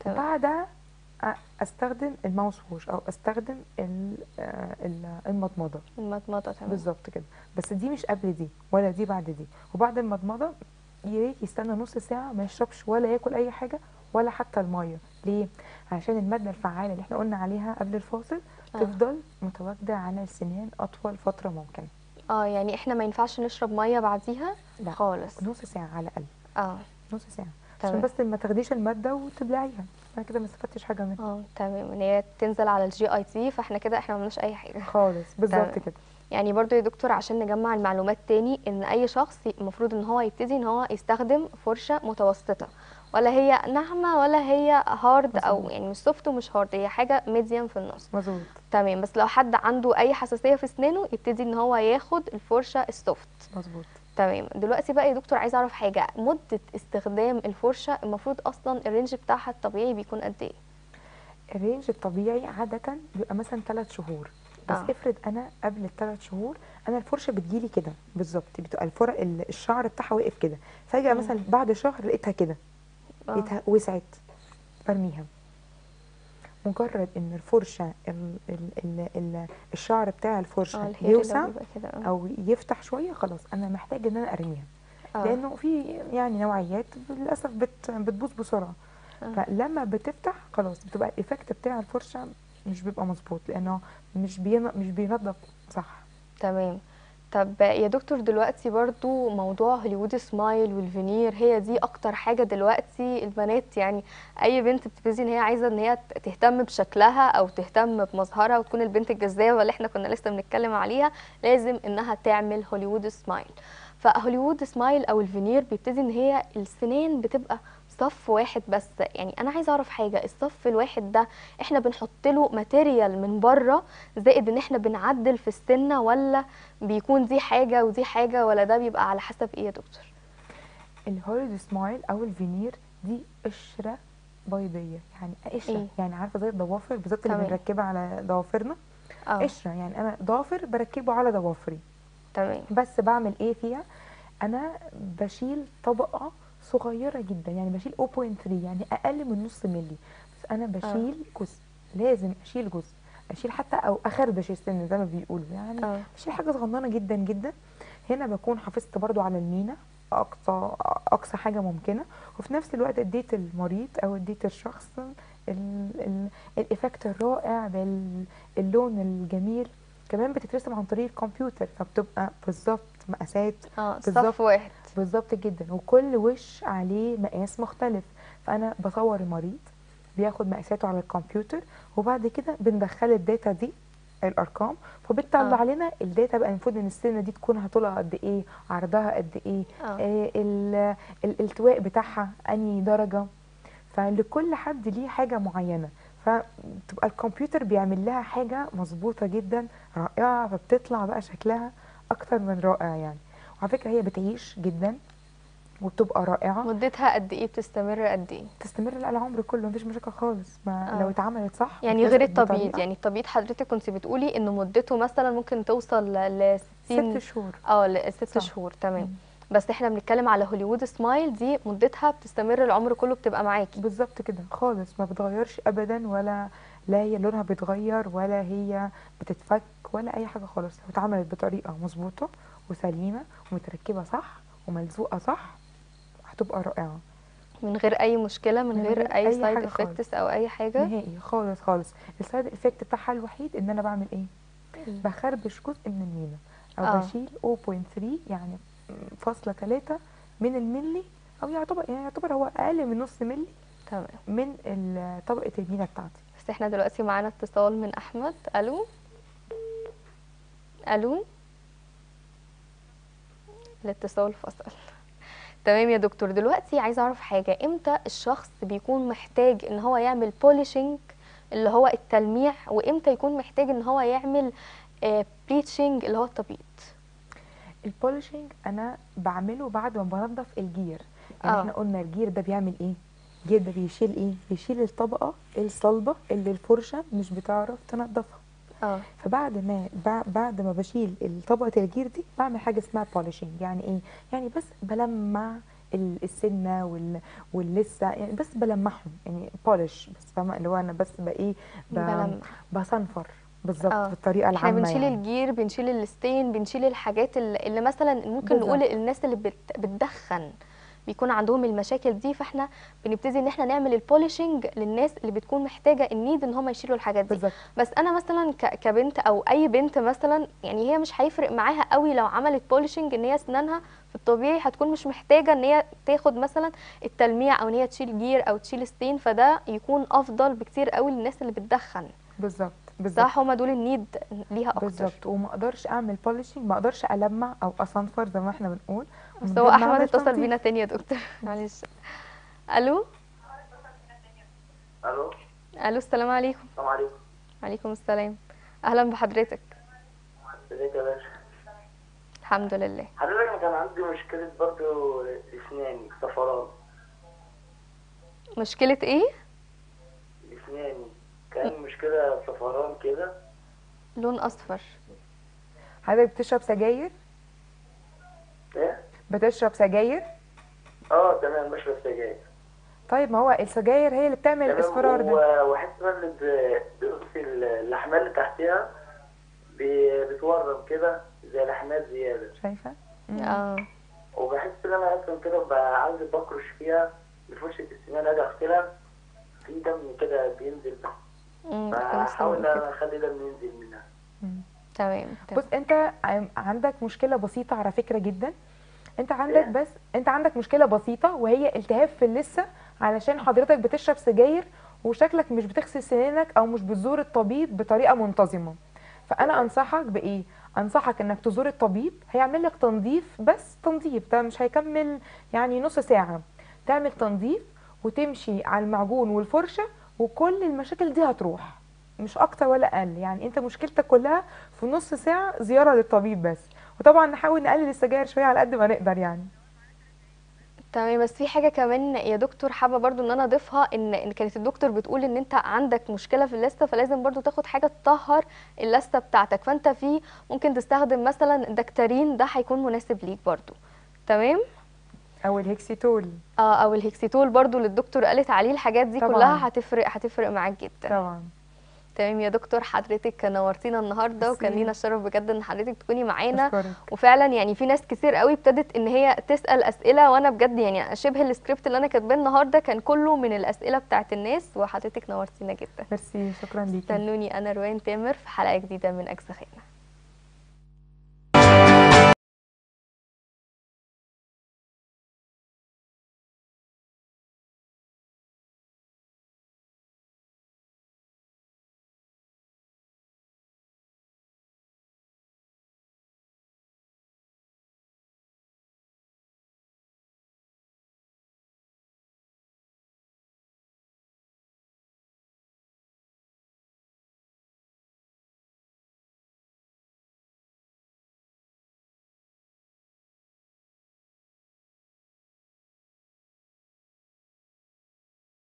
تمام بعدها أ- استخدم الماوس ووش او استخدم ال- آه، ال- المضمضه المضمضه تمام بالظبط كده بس دي مش قبل دي ولا دي بعد دي وبعد المضمضه يا ريت يستنى نص ساعه ما يشربش ولا ياكل اي حاجه ولا حتى الميه ليه عشان الماده الفعاله اللي احنا قلنا عليها قبل الفاصل آه. تفضل متواجده على السنان اطول فتره ممكنه اه يعني احنا ما ينفعش نشرب ميه بعديها لا. خالص نص ساعه على الاقل اه نص ساعه تمام. عشان بس ما تاخديش الماده وتبلعيها انا كده ما استفدتش حاجه منها اه تمام ان هي تنزل على الجي اي تي فاحنا كده احنا ما عملناش اي حاجه خالص بالظبط تمام. كده يعني برضو يا دكتور عشان نجمع المعلومات تاني ان اي شخص المفروض ان هو يبتدي ان هو يستخدم فرشة متوسطة ولا هي ناعمة ولا هي هارد او مظبوط. يعني مش سوفت ومش هارد هي حاجة ميديم في النص مظبوط تمام بس لو حد عنده اي حساسية في اسنانه يبتدي ان هو ياخد الفرشة السوفت مظبوط تمام دلوقتي بقى يا دكتور عايز اعرف حاجة مدة استخدام الفرشة المفروض اصلا الرينج بتاعها الطبيعي بيكون قد ايه الرينج الطبيعي عادة بيبقى مثلا ثلاث شهور بس آه. افرض انا قبل الثلاث شهور انا الفرشه بتجيلي كده بالظبط بتبقى الفرق ال- الشعر بتاعها واقف كده فجاه مم. مثلا بعد شهر لقيتها كده آه. لقيتها وسعت برميها مجرد ان الفرشه ال ال ال ال الشعر بتاع اه الفرشه الهير اللي يوسع بيبقى كده آه. او يفتح شويه خلاص انا محتاج ان انا ارميها آه. لانه في يعني نوعيات للاسف بت بتبوظ بسرعه آه. فلما بتفتح خلاص بتبقى الايفكت بتاع الفرشه مش بيبقى مظبوط لانه مش بين مش بينظف صح تمام طب يا دكتور دلوقتي برضو موضوع هوليوود سمايل والفينير هي دي اكتر حاجة دلوقتي البنات يعني اي بنت بتبتدي ان هي عايزة ان هي تهتم بشكلها او تهتم بمظهرها وتكون البنت الجذابة اللي احنا كنا لسه بنتكلم عليها لازم انها تعمل هوليوود سمايل فهوليوود سمايل او الفينير بيبتدي ان هي السنان بتبقى صف واحد بس يعني انا عايزه اعرف حاجه الصف الواحد ده احنا بنحط له ماتيريال من بره زائد ان احنا بنعدل في السنه ولا بيكون دي حاجه ودي حاجه ولا ده بيبقى على حسب ايه يا دكتور الهوليد سمايل او الفينير دي قشره بيضيه يعني قشره إيه؟ يعني عارفه زي الضوافر بالظبط اللي تمام. بنركبها على ضوافرنا اه قشره يعني انا ضافر بركبه على ضوافري تمام بس بعمل ايه فيها انا بشيل طبقه صغيره جدا يعني بشيل 0.3 يعني اقل من نص ملي بس انا بشيل جزء لازم اشيل جزء اشيل حتى او اخربش السن زي ما بيقولوا يعني اه بشيل حاجه صغننه جدا جدا هنا بكون حافظت برضو على المينا اقصى اقصى حاجه ممكنه وفي نفس الوقت اديت المريض او اديت الشخص ال- ال- الايفكت الرائع باللون الجميل كمان بتترسم عن طريق الكمبيوتر فبتبقى بالظبط مقاسات اه بالظبط. صف واحد بالظبط جدا وكل وش عليه مقاس مختلف فانا بصور المريض بياخد مقاساته على الكمبيوتر وبعد كده بندخل الداتا دي الارقام فبتطلع آه. لنا الداتا بقى المفروض ان السنه دي تكون هطولها قد ايه عرضها قد ايه اه آه ال- الالتواء بتاعها انهي درجه فلكل حد ليه حاجه معينه فتبقى الكمبيوتر بيعمل لها حاجه مظبوطه جدا رائعه فبتطلع بقى شكلها اكتر من رائع يعني وعلى فكره هي بتعيش جدا وبتبقى رائعه مدتها قد ايه بتستمر قد ايه تستمر لا العمر كله مفيش مشاكل خالص ما آه. لو اتعملت صح يعني غير واتلزقت التبييض بطريقة- يعني التبييض حضرتك كنت بتقولي ان مدته مثلا ممكن توصل ل 60 ست شهور اه ل 6 صح. شهور تمام مم. بس احنا بنتكلم على هوليوود سمايل دي مدتها بتستمر العمر كله بتبقى معاكي بالظبط كده خالص ما بتغيرش ابدا ولا لا هي لونها بيتغير ولا هي بتتفك ولا اي حاجه خالص لو اتعملت بطريقه مظبوطه وسليمه ومتركبه صح وملزوقه صح هتبقى رائعه من غير اي مشكله من, من غير, غير اي أي سايد حاجة خالص. افكتس او اي حاجه نهائي خالص خالص السايد افكت بتاعها الوحيد ان انا بعمل ايه بخربش جزء من المينا او آه. بشيل 0.3 يعني فاصلة 3 من الملي او يعتبر يعني يعتبر هو اقل من نص ملي تمام من ال- طبقه المينا بتاعتي بس احنا دلوقتي معانا اتصال من احمد الو الو الاتصال فصل تمام يا دكتور دلوقتي عايزه اعرف حاجه امتى الشخص بيكون محتاج ان هو يعمل بوليشنج اللي هو التلميع وامتى يكون محتاج ان هو يعمل بليتشنج اللي هو التبييض البولشنج انا بعمله بعد ما بنضف الجير يعني آه. احنا قلنا الجير ده بيعمل ايه الجير ده بيشيل ايه بيشيل الطبقه الصلبه اللي الفرشه مش بتعرف تنضفها اه فبعد ما بع- بعد ما بشيل طبقه الجير دي بعمل حاجه اسمها بولشنج يعني ايه يعني بس بلمع ال- السنه وال واللسه يعني بس بلمعهم يعني بولش بس فاهمه اللي هو انا بس بقى ايه ب- بلمع. بصنفر بالظبط آه. بالطريقه احنا العامه بنشيل يعني. الجير بنشيل الستين بنشيل الحاجات اللي اللي مثلا ممكن بالظبط. نقول الناس اللي بت بتدخن بيكون عندهم المشاكل دي فاحنا بنبتدي ان احنا نعمل البوليشنج للناس اللي بتكون محتاجه النيد ان هم يشيلوا الحاجات دي بالظبط بس انا مثلا ك- كبنت او اي بنت مثلا يعني هي مش هيفرق معاها قوي لو عملت بوليشنج ان هي اسنانها في الطبيعي هتكون مش محتاجه ان هي تاخد مثلا التلميع او ان هي تشيل جير او تشيل ستين فده يكون افضل بكتير قوي للناس اللي بتدخن بالظبط بالظبط صح هما دول النيد ليها اكتر بالظبط وما اقدرش اعمل بولشنج ما اقدرش المع او اصنفر زي ما احنا بنقول بس ومن هو غير ما احمد أعمل اتصل تنظيف. بينا تاني يا دكتور معلش الو الو الو السلام عليكم السلام عليكم وعليكم السلام اهلا بحضرتك ازيك يا باشا الحمد لله حضرتك انا كان عندي مشكله برضو اسناني صفران مشكله ايه اسناني كان مشكله صفران كده لون اصفر حضرتك بتشرب سجاير ايه بتشرب سجاير اه تمام بشرب سجاير طيب ما هو السجاير هي اللي بتعمل تمام الاصفرار ده و- واحس بقى اللي ب- بصي اللحمات اللي تحتها بي- بتورم كده زي لحمات زياده شايفه مم. اه وبحس ان انا اصلا كده ببقى عايز بكرش فيها بفرشه السنان اجي اغسلها في دم كده بينزل امم بتكون فاحاول ان سودة انا كده. اخلي دم ينزل منها مم. تمام تمام. بص انت عم- عندك مشكله بسيطه على فكره جدا انت عندك إيه؟ بس انت عندك مشكله بسيطه وهي التهاب في اللثه علشان حضرتك بتشرب سجاير وشكلك مش بتغسل سنانك او مش بتزور الطبيب بطريقه منتظمه فانا تمام. انصحك بايه انصحك انك تزور الطبيب هيعمل لك تنظيف بس تنظيف ده مش هيكمل يعني نص ساعه تعمل تنظيف وتمشي على المعجون والفرشه وكل المشاكل دي هتروح مش اكتر ولا اقل يعني انت مشكلتك كلها في نص ساعه زياره للطبيب بس وطبعا نحاول نقلل السجاير شويه على قد ما نقدر يعني تمام بس في حاجه كمان يا دكتور حابه برضو ان انا اضيفها ان ان كانت الدكتور بتقول ان انت عندك مشكله في اللثه فلازم برضو تاخد حاجه تطهر اللثه بتاعتك فانت في ممكن تستخدم مثلا دكتارين ده هيكون مناسب ليك برضو تمام او الهكسيتول اه او الهكسيتول برضو اللي الدكتور قالت عليه الحاجات دي طبعاً. كلها هتفرق هتفرق معاك جدا طبعا تمام يا دكتور حضرتك نورتينا النهارده وكان ميرسي. لينا الشرف بجد ان حضرتك تكوني معانا اشكرك وفعلا يعني في ناس كتير قوي ابتدت ان هي تسال اسئله وانا بجد يعني شبه السكريبت اللي انا كاتباه النهارده كان كله من الاسئله بتاعت الناس وحضرتك نورتينا جدا ميرسي شكرا ليكي استنوني انا روان تامر في حلقه جديده من اجزاء خينا